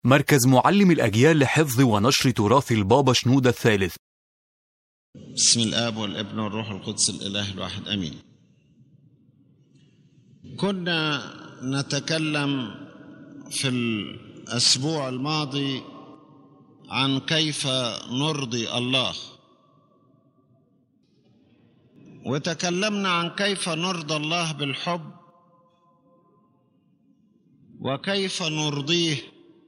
مركز معلم الأجيال لحفظ ونشر تراث البابا شنودة الثالث بسم الاب والابن والروح القدس الاله الواحد امين كنا نتكلم في الاسبوع الماضي عن كيف نرضي الله وتكلمنا عن كيف نرضى الله بالحب وكيف نرضيه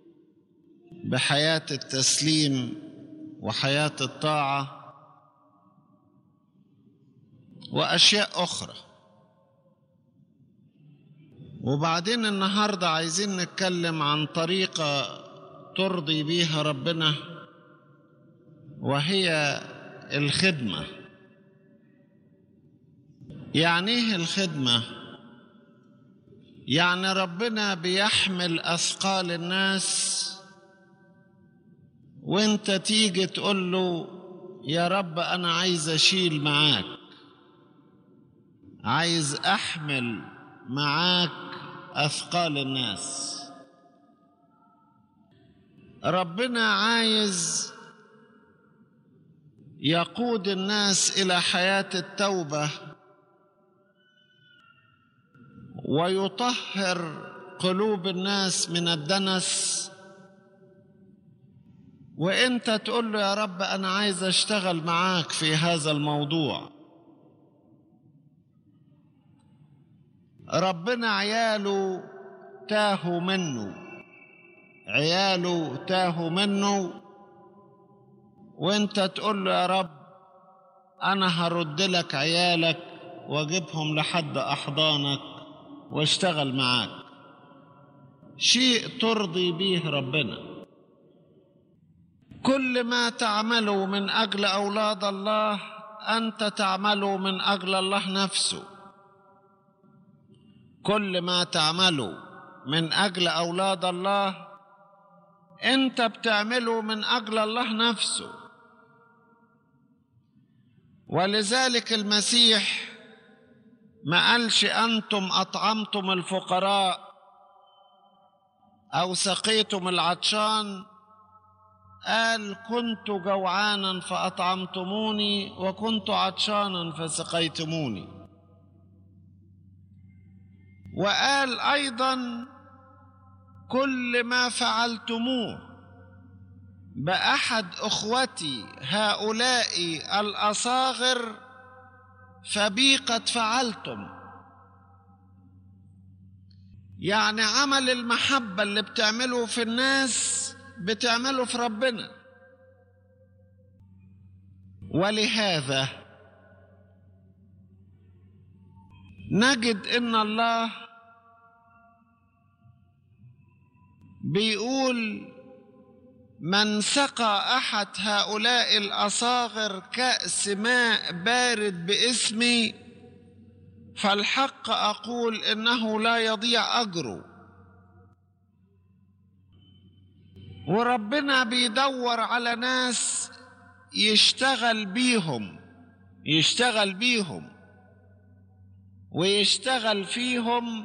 بحياه التسليم وحياه الطاعه واشياء اخرى وبعدين النهارده عايزين نتكلم عن طريقه ترضي بيها ربنا وهي الخدمه يعني ايه الخدمه يعني ربنا بيحمل اثقال الناس وانت تيجي تقول له يا رب انا عايز اشيل معاك عايز احمل معاك اثقال الناس ربنا عايز يقود الناس الى حياه التوبه ويطهر قلوب الناس من الدنس وانت تقول له يا رب انا عايز اشتغل معاك في هذا الموضوع ربنا عياله تاهوا منه عياله تاهوا منه وانت تقول له يا رب انا هرد لك عيالك واجيبهم لحد احضانك واشتغل معاك شيء ترضي به ربنا كل ما تعمله من اجل اولاد الله انت تعمله من اجل الله نفسه كل ما تعمله من اجل اولاد الله انت بتعمله من اجل الله نفسه ولذلك المسيح ما قالش انتم اطعمتم الفقراء او سقيتم العطشان قال كنت جوعانا فاطعمتموني وكنت عطشانا فسقيتموني وقال ايضا كل ما فعلتموه باحد اخوتي هؤلاء الاصاغر فبي قد فعلتم يعني عمل المحبه اللي بتعمله في الناس بتعمله في ربنا ولهذا نجد ان الله بيقول من سقى احد هؤلاء الاصاغر كاس ماء بارد باسمي فالحق اقول انه لا يضيع اجره وربنا بيدور على ناس يشتغل بيهم يشتغل بيهم ويشتغل فيهم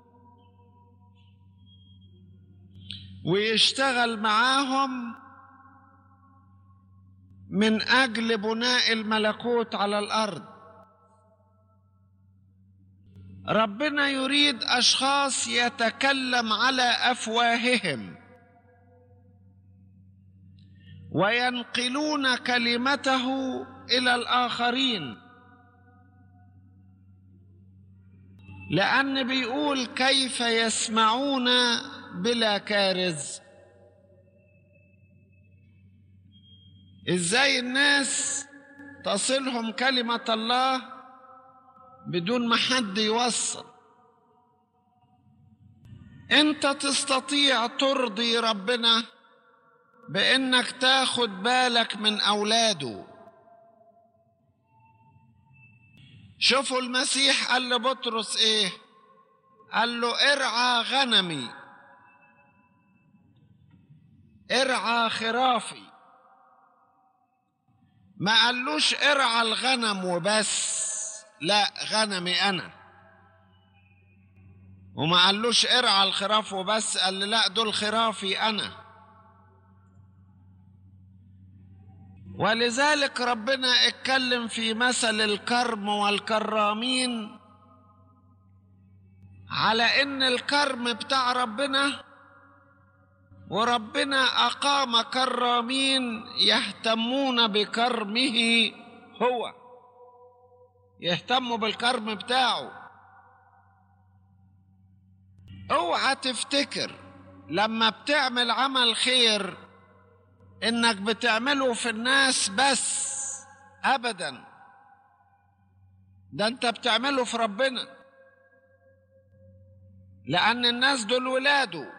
ويشتغل معاهم من اجل بناء الملكوت على الارض ربنا يريد اشخاص يتكلم على افواههم وينقلون كلمته الى الاخرين لان بيقول كيف يسمعون بلا كارز ازاي الناس تصلهم كلمه الله بدون ما حد يوصل انت تستطيع ترضي ربنا بانك تاخد بالك من اولاده شوفوا المسيح قال لبطرس ايه قال له ارعى غنمي ارعى خرافي ما قالوش ارعى الغنم وبس لا غنمي انا وما قالوش ارعى الخراف وبس قال لي لا دول خرافي انا ولذلك ربنا اتكلم في مثل الكرم والكرامين على ان الكرم بتاع ربنا وربنا اقام كرامين يهتمون بكرمه هو يهتموا بالكرم بتاعه اوعى تفتكر لما بتعمل عمل خير انك بتعمله في الناس بس ابدا ده انت بتعمله في ربنا لان الناس دول ولاده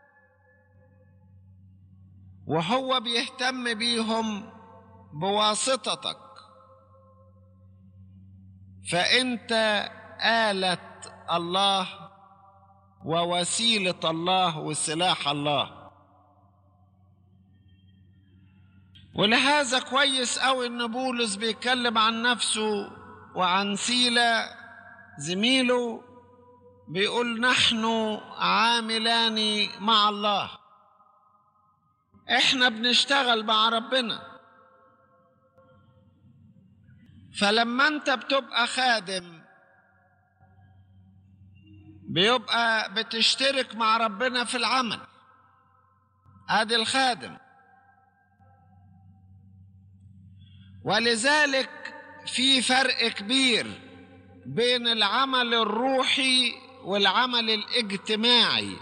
وهو بيهتم بيهم بواسطتك فانت آلة الله ووسيلة الله وسلاح الله ولهذا كويس قوي ان بولس بيتكلم عن نفسه وعن سيلة زميله بيقول نحن عاملان مع الله احنا بنشتغل مع ربنا فلما انت بتبقى خادم بيبقى بتشترك مع ربنا في العمل ادي الخادم ولذلك في فرق كبير بين العمل الروحي والعمل الاجتماعي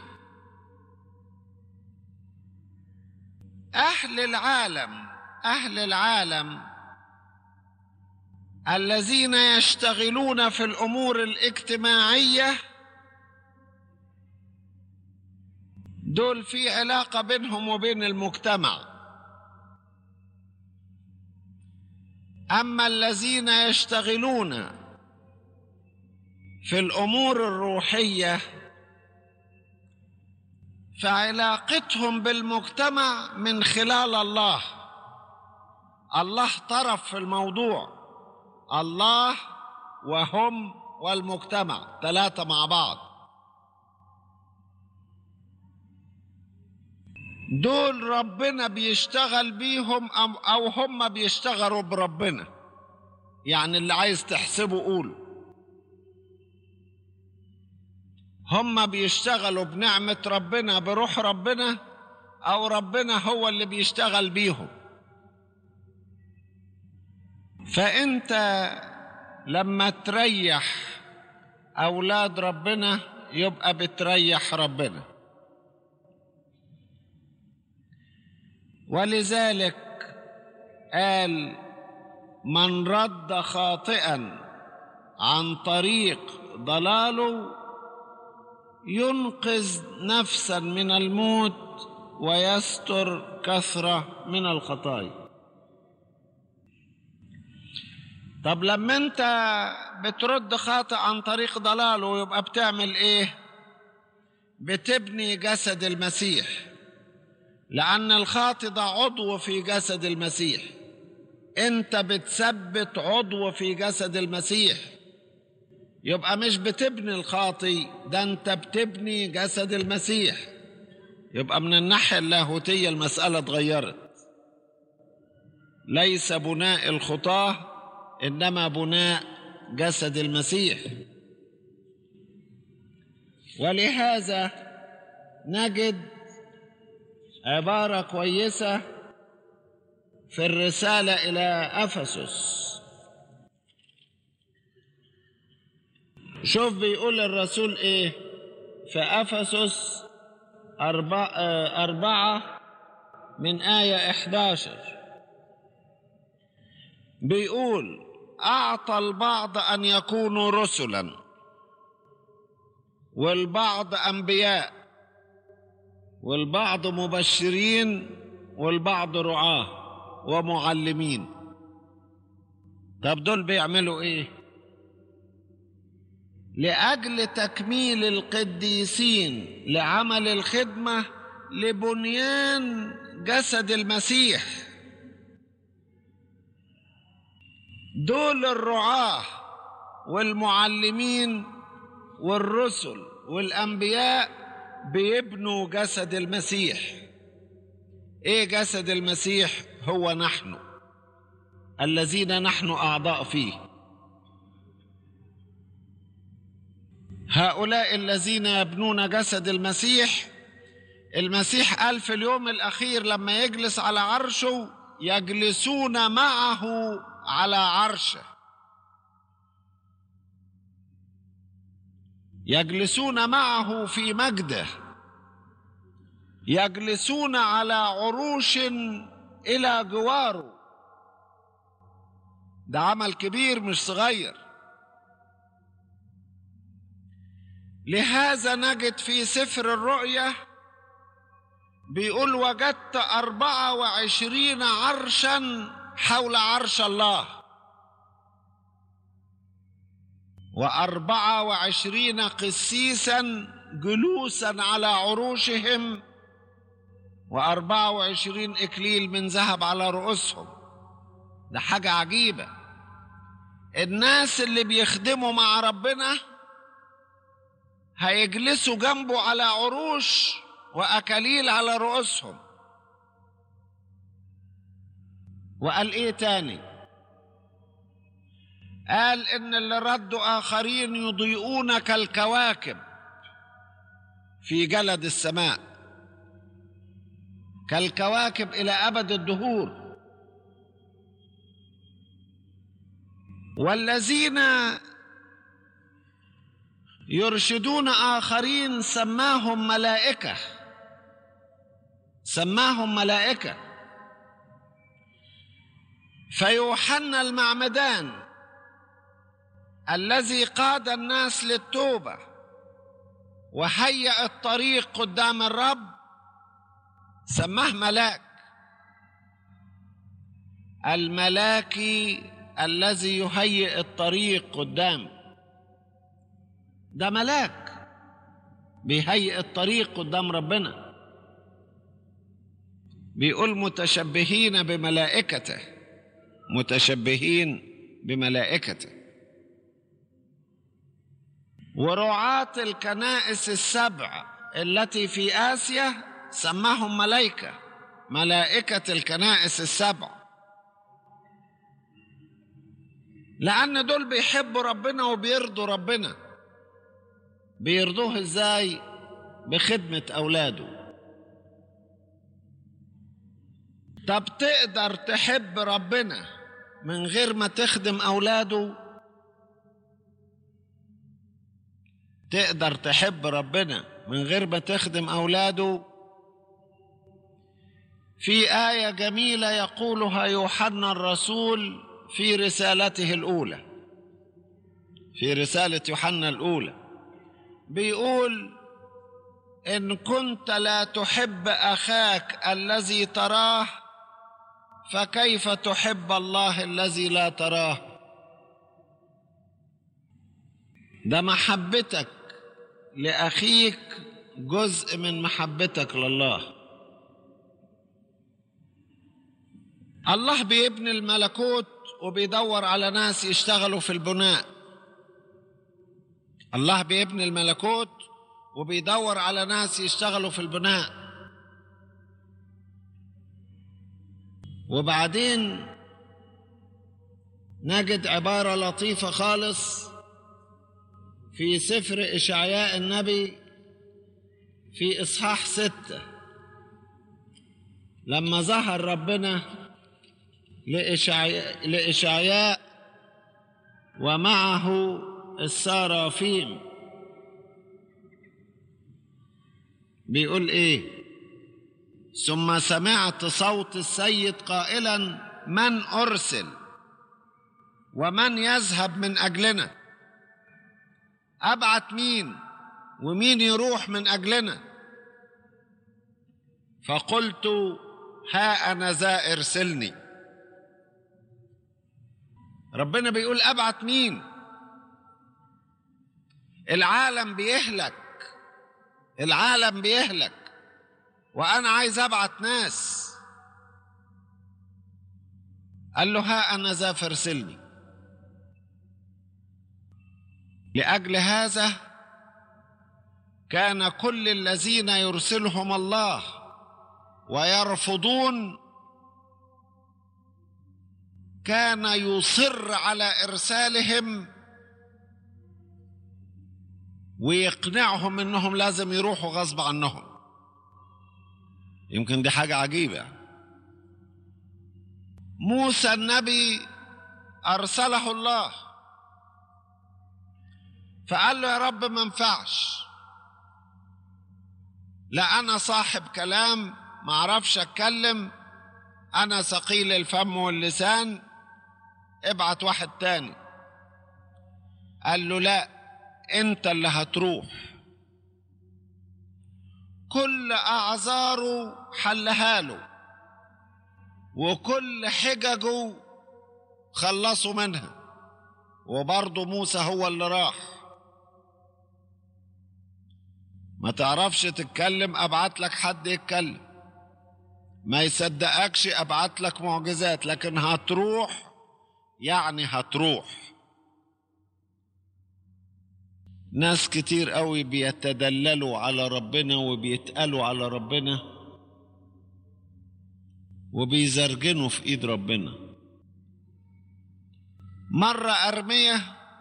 اهل العالم اهل العالم الذين يشتغلون في الامور الاجتماعيه دول في علاقه بينهم وبين المجتمع اما الذين يشتغلون في الامور الروحيه فعلاقتهم بالمجتمع من خلال الله الله طرف في الموضوع الله وهم والمجتمع ثلاثه مع بعض دول ربنا بيشتغل بيهم او هم بيشتغلوا بربنا يعني اللي عايز تحسبه قوله هم بيشتغلوا بنعمة ربنا بروح ربنا أو ربنا هو اللي بيشتغل بيهم فأنت لما تريح أولاد ربنا يبقى بتريح ربنا ولذلك قال من رد خاطئا عن طريق ضلاله ينقذ نفسا من الموت ويستر كثره من الخطايا طب لما انت بترد خاطئ عن طريق ضلاله يبقى بتعمل ايه بتبني جسد المسيح لان الخاطئ ده عضو في جسد المسيح انت بتثبت عضو في جسد المسيح يبقى مش بتبني الخاطي ده انت بتبني جسد المسيح يبقى من الناحية اللاهوتية المسألة اتغيرت ليس بناء الخطاة إنما بناء جسد المسيح ولهذا نجد عبارة كويسة في الرسالة إلى أفسس شوف بيقول الرسول ايه في افسس أربعة, أربعة من آية 11 بيقول أعطى البعض أن يكونوا رسلا والبعض أنبياء والبعض مبشرين والبعض رعاة ومعلمين طب دول بيعملوا ايه لاجل تكميل القديسين لعمل الخدمه لبنيان جسد المسيح دول الرعاه والمعلمين والرسل والانبياء بيبنوا جسد المسيح ايه جسد المسيح هو نحن الذين نحن اعضاء فيه هؤلاء الذين يبنون جسد المسيح المسيح قال في اليوم الاخير لما يجلس على عرشه يجلسون معه على عرشه يجلسون معه في مجده يجلسون على عروش الى جواره ده عمل كبير مش صغير لهذا نجد في سفر الرؤيا بيقول وجدت أربعة وعشرين عرشا حول عرش الله وأربعة وعشرين قسيسا جلوسا على عروشهم وأربعة وعشرين إكليل من ذهب على رؤوسهم ده حاجة عجيبة الناس اللي بيخدموا مع ربنا هيجلسوا جنبه على عروش وأكاليل على رؤوسهم وقال إيه تاني قال إن اللي ردوا آخرين يضيئون كالكواكب في جلد السماء كالكواكب إلى أبد الدهور والذين يرشدون آخرين سماهم ملائكة سماهم ملائكة فيوحنا المعمدان الذي قاد الناس للتوبة وهيأ الطريق قدام الرب سماه ملاك الملاكي الذي يهيئ الطريق قدامه ده ملاك بيهيئ الطريق قدام ربنا بيقول متشبهين بملائكته متشبهين بملائكته ورعاة الكنائس السبع التي في آسيا سماهم ملائكة ملائكة الكنائس السبع لأن دول بيحبوا ربنا وبيرضوا ربنا بيرضوه ازاي بخدمة أولاده طب تقدر تحب ربنا من غير ما تخدم أولاده تقدر تحب ربنا من غير ما تخدم أولاده في آية جميلة يقولها يوحنا الرسول في رسالته الأولى في رسالة يوحنا الأولى بيقول إن كنت لا تحب أخاك الذي تراه فكيف تحب الله الذي لا تراه ده محبتك لأخيك جزء من محبتك لله الله بيبني الملكوت وبيدور على ناس يشتغلوا في البناء الله بيبني الملكوت وبيدور على ناس يشتغلوا في البناء وبعدين نجد عبارة لطيفة خالص في سفر إشعياء النبي في إصحاح ستة لما ظهر ربنا لإشعياء, لإشعياء ومعه السرافيم بيقول ايه ثم سمعت صوت السيد قائلا من ارسل ومن يذهب من اجلنا ابعت مين ومين يروح من اجلنا فقلت ها انا ذا ارسلني ربنا بيقول ابعت مين العالم بيهلك العالم بيهلك وانا عايز ابعت ناس قال له ها انا ذا فارسلني لاجل هذا كان كل الذين يرسلهم الله ويرفضون كان يصر على ارسالهم ويقنعهم انهم لازم يروحوا غصب عنهم يمكن دي حاجه عجيبه موسى النبي ارسله الله فقال له يا رب ما ينفعش لا انا صاحب كلام ما اعرفش اتكلم انا ثقيل الفم واللسان ابعت واحد تاني قال له لا انت اللي هتروح كل اعذاره حلها له وكل حججه خلصوا منها وبرضه موسى هو اللي راح ما تعرفش تتكلم ابعت لك حد يتكلم ما يصدقكش ابعت لك معجزات لكن هتروح يعني هتروح ناس كتير قوي بيتدللوا على ربنا وبيتقلوا على ربنا وبيزرجنوا في ايد ربنا مرة أرمية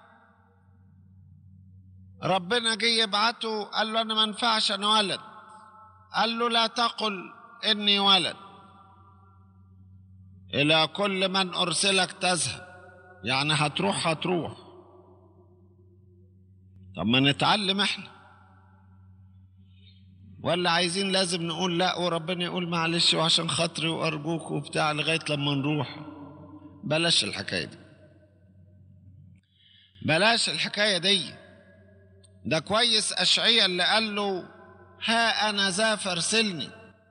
ربنا جه يبعته قال له أنا ما ينفعش أنا ولد قال له لا تقل إني ولد إلى كل من أرسلك تذهب يعني هتروح هتروح طب ما نتعلم احنا ولا عايزين لازم نقول لا وربنا يقول معلش وعشان خاطري وارجوك وبتاع لغايه لما نروح بلاش الحكايه دي بلاش الحكايه دي ده كويس اشعيا اللي قال له ها انا ذا فارسلني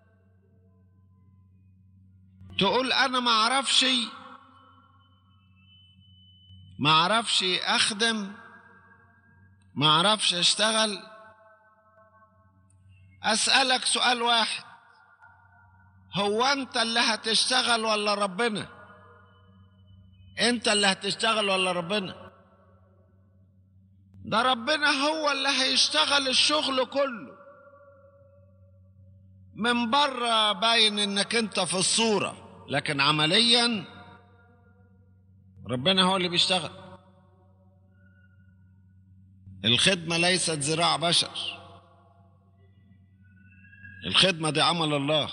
تقول انا ما اعرفش ما اعرفش اخدم ما اعرفش اشتغل اسالك سؤال واحد هو انت اللي هتشتغل ولا ربنا انت اللي هتشتغل ولا ربنا ده ربنا هو اللي هيشتغل الشغل كله من بره باين انك انت في الصوره لكن عمليا ربنا هو اللي بيشتغل الخدمة ليست ذراع بشر الخدمة دي عمل الله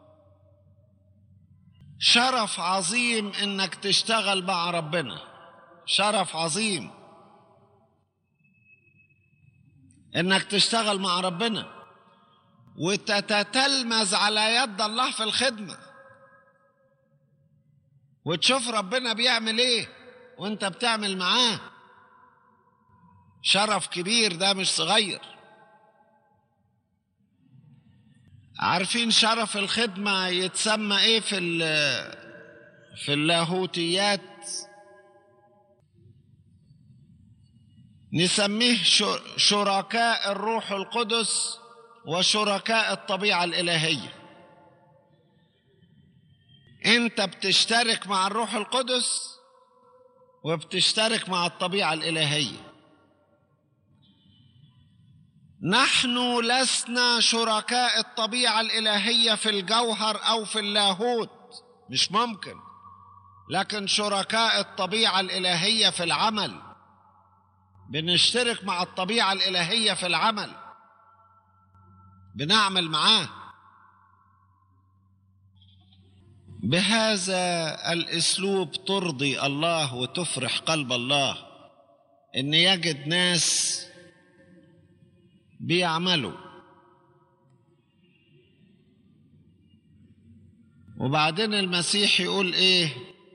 شرف عظيم انك تشتغل مع ربنا شرف عظيم انك تشتغل مع ربنا وتتتلمذ على يد الله في الخدمة وتشوف ربنا بيعمل ايه وانت بتعمل معاه شرف كبير ده مش صغير عارفين شرف الخدمة يتسمى ايه في في اللاهوتيات نسميه شركاء الروح القدس وشركاء الطبيعة الإلهية انت بتشترك مع الروح القدس وبتشترك مع الطبيعة الإلهية نحن لسنا شركاء الطبيعه الالهيه في الجوهر او في اللاهوت مش ممكن لكن شركاء الطبيعه الالهيه في العمل بنشترك مع الطبيعه الالهيه في العمل بنعمل معاه بهذا الاسلوب ترضي الله وتفرح قلب الله ان يجد ناس بيعملوا وبعدين المسيح يقول ايه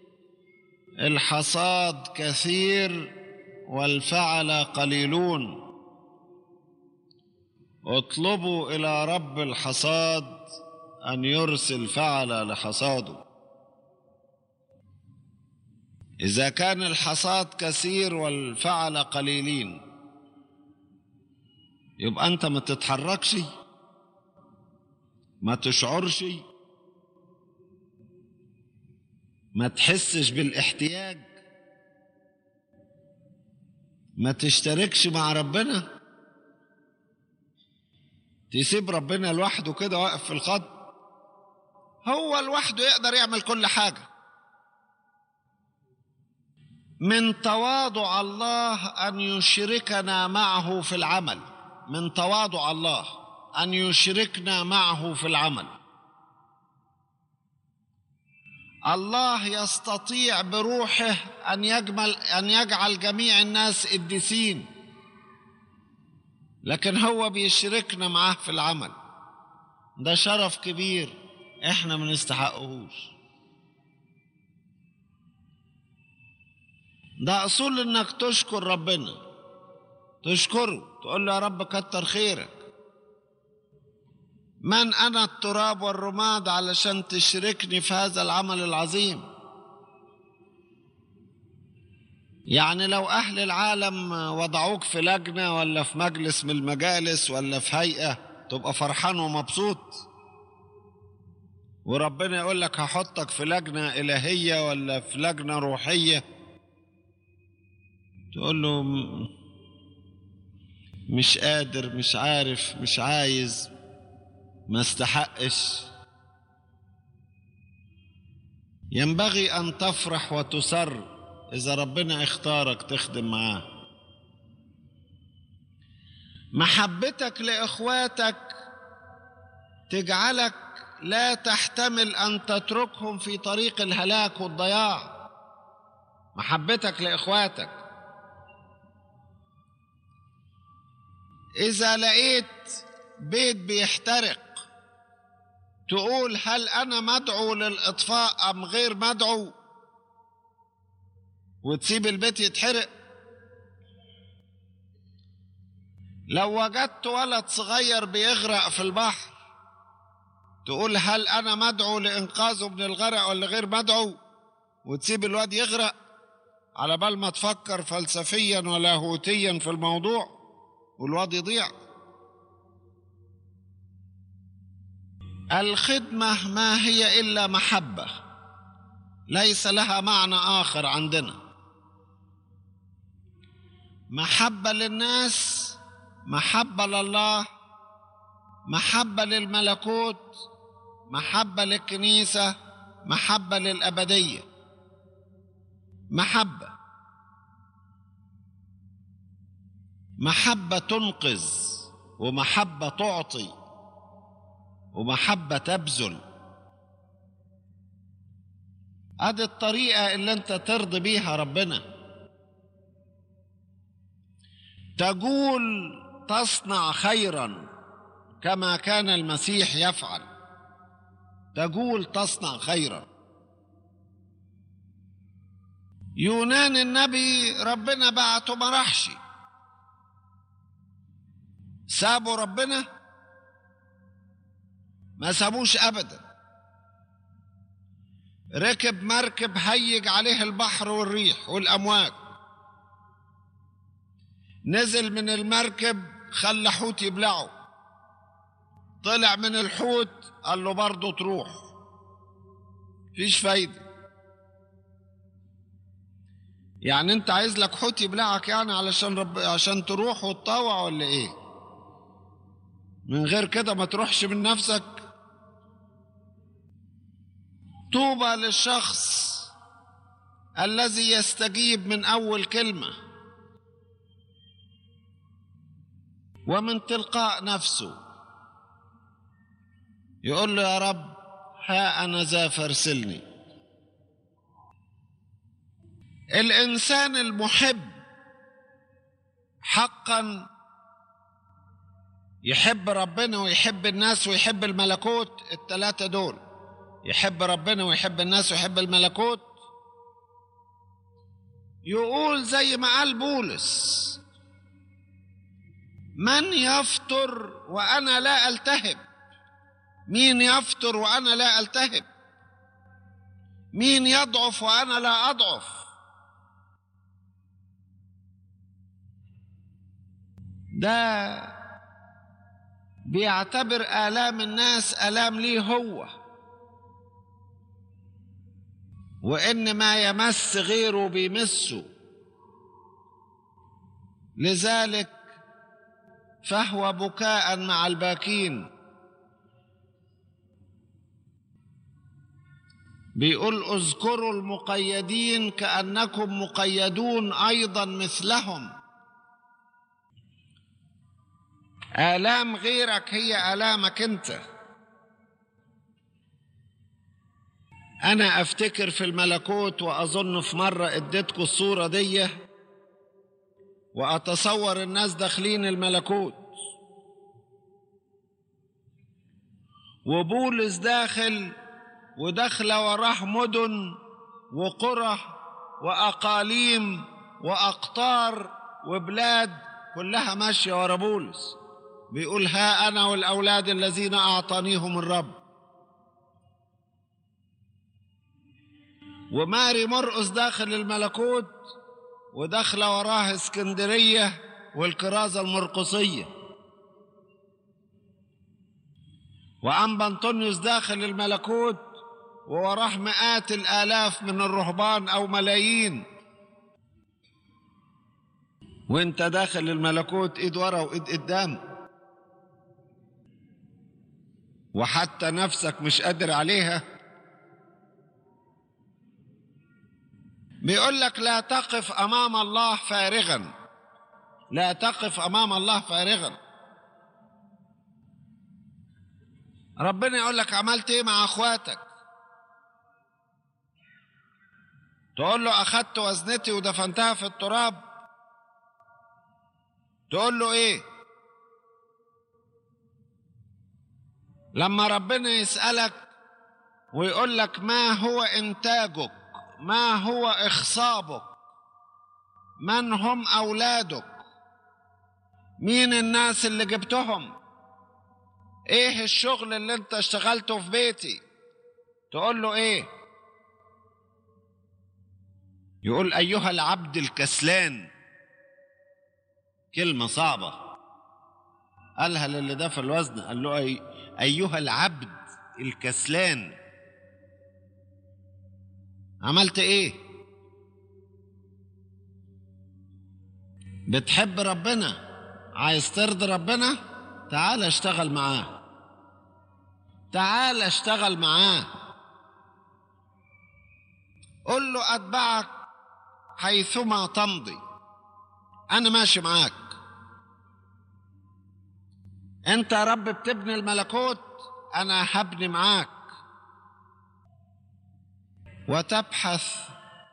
الحصاد كثير والفعل قليلون اطلبوا الى رب الحصاد ان يرسل فعل لحصاده اذا كان الحصاد كثير والفعل قليلين يبقى انت ما تتحركش ما تشعرش ما تحسش بالاحتياج ما تشتركش مع ربنا تسيب ربنا لوحده كده واقف في الخط هو لوحده يقدر يعمل كل حاجة من تواضع الله ان يشركنا معه في العمل من تواضع الله ان يشركنا معه في العمل الله يستطيع بروحه ان يجمل ان يجعل جميع الناس قديسين لكن هو بيشركنا معاه في العمل ده شرف كبير احنا ما نستحقهوش ده اصول انك تشكر ربنا تشكره تقول له يا رب كتر خيرك من انا التراب والرماد علشان تشركني في هذا العمل العظيم يعني لو اهل العالم وضعوك في لجنه ولا في مجلس من المجالس ولا في هيئه تبقى فرحان ومبسوط وربنا يقول لك هحطك في لجنه الهيه ولا في لجنه روحيه تقول له مش قادر مش عارف مش عايز ما استحقش ينبغي ان تفرح وتسر اذا ربنا اختارك تخدم معاه محبتك لاخواتك تجعلك لا تحتمل ان تتركهم في طريق الهلاك والضياع محبتك لاخواتك اذا لقيت بيت بيحترق تقول هل انا مدعو للاطفاء ام غير مدعو وتسيب البيت يتحرق لو وجدت ولد صغير بيغرق في البحر تقول هل انا مدعو لانقاذه من الغرق ولا غير مدعو وتسيب الواد يغرق على بال ما تفكر فلسفيا ولاهوتيا في الموضوع والواد يضيع الخدمه ما هي الا محبه ليس لها معنى اخر عندنا محبه للناس محبه لله محبه للملكوت محبه للكنيسه محبه للابديه محبه محبه تنقذ ومحبه تعطي ومحبه تبذل ادي الطريقه اللي انت ترضي بيها ربنا تقول تصنع خيرا كما كان المسيح يفعل تقول تصنع خيرا يونان النبي ربنا بعته ما راحش سابوا ربنا ما سابوش ابدا ركب مركب هيج عليه البحر والريح والامواج نزل من المركب خلى حوت يبلعه طلع من الحوت قال له برضه تروح فيش فايدة يعني انت عايز لك حوت يبلعك يعني علشان رب عشان تروح وتطاوع ولا ايه من غير كده ما تروحش من نفسك طوبى للشخص الذي يستجيب من اول كلمه ومن تلقاء نفسه يقول له يا رب ها انا ذا فارسلني الانسان المحب حقا يحب ربنا ويحب الناس ويحب الملكوت الثلاثه دول يحب ربنا ويحب الناس ويحب الملكوت يقول زي ما قال بولس من يفطر وانا لا التهب مين يفطر وانا لا التهب مين يضعف وانا لا اضعف ده بيعتبر الام الناس الام ليه هو وان ما يمس غيره بيمسه لذلك فهو بكاء مع الباكين بيقول اذكروا المقيدين كأنكم مقيدون أيضا مثلهم آلام غيرك هي آلامك أنت أنا أفتكر في الملكوت وأظن في مرة اديتكم الصورة دي وأتصور الناس داخلين الملكوت وبولس داخل وداخل وراه مدن وقرى وأقاليم وأقطار وبلاد كلها ماشية ورا بولس بيقول ها أنا والأولاد الذين أعطانيهم الرب وماري مرقس داخل الملكوت وداخله وراه اسكندريه والكرازه المرقصيه وأنبا أنطونيوس داخل الملكوت ووراه مئات الآلاف من الرهبان أو ملايين وانت داخل الملكوت ايد ورا وايد قدام وحتى نفسك مش قادر عليها بيقول لك لا تقف امام الله فارغا لا تقف امام الله فارغا ربنا يقول لك عملت ايه مع اخواتك تقول له اخدت وزنتي ودفنتها في التراب تقول له ايه لما ربنا يسالك ويقول لك ما هو انتاجك ما هو اخصابك من هم اولادك مين الناس اللي جبتهم ايه الشغل اللي انت اشتغلته في بيتي تقول له ايه يقول ايها العبد الكسلان كلمه صعبه قالها للي ده في الوزن قال له أي ايها العبد الكسلان عملت ايه بتحب ربنا عايز ترضي ربنا تعال اشتغل معاه تعال اشتغل معاه قل له اتبعك حيثما تمضي انا ماشي معاك انت يا رب بتبني الملكوت انا هبني معاك وتبحث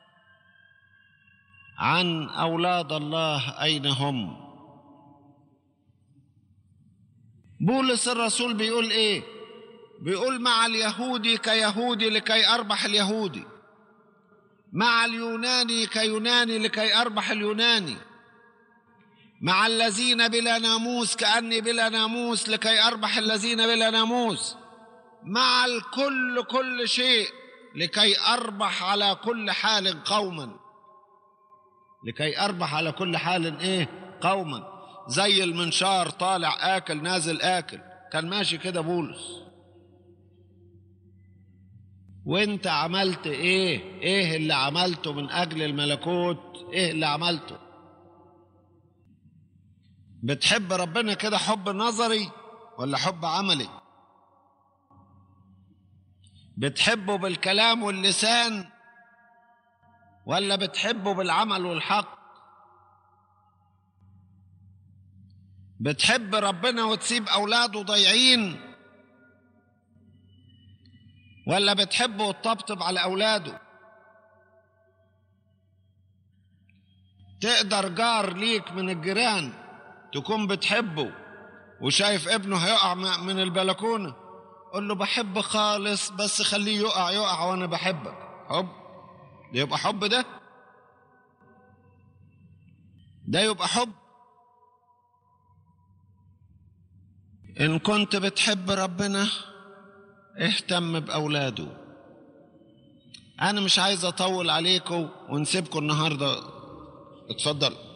عن اولاد الله اين هم بولس الرسول بيقول ايه بيقول مع اليهودي كيهودي لكي اربح اليهودي مع اليوناني كيوناني لكي اربح اليوناني مع الذين بلا ناموس كاني بلا ناموس لكي اربح الذين بلا ناموس مع الكل كل شيء لكي اربح على كل حال قوما لكي اربح على كل حال ايه قوما زي المنشار طالع اكل نازل اكل كان ماشي كده بولس وانت عملت ايه ايه اللي عملته من اجل الملكوت ايه اللي عملته بتحب ربنا كده حب نظري ولا حب عملي بتحبه بالكلام واللسان ولا بتحبه بالعمل والحق بتحب ربنا وتسيب اولاده ضايعين ولا بتحبه وتطبطب على اولاده تقدر جار ليك من الجيران تكون بتحبه وشايف ابنه هيقع من البلكونه قول له بحب خالص بس خليه يقع يقع وانا بحبك حب ده يبقى حب ده ده يبقى حب ان كنت بتحب ربنا اهتم باولاده انا مش عايز اطول عليكم ونسيبكم النهارده اتفضل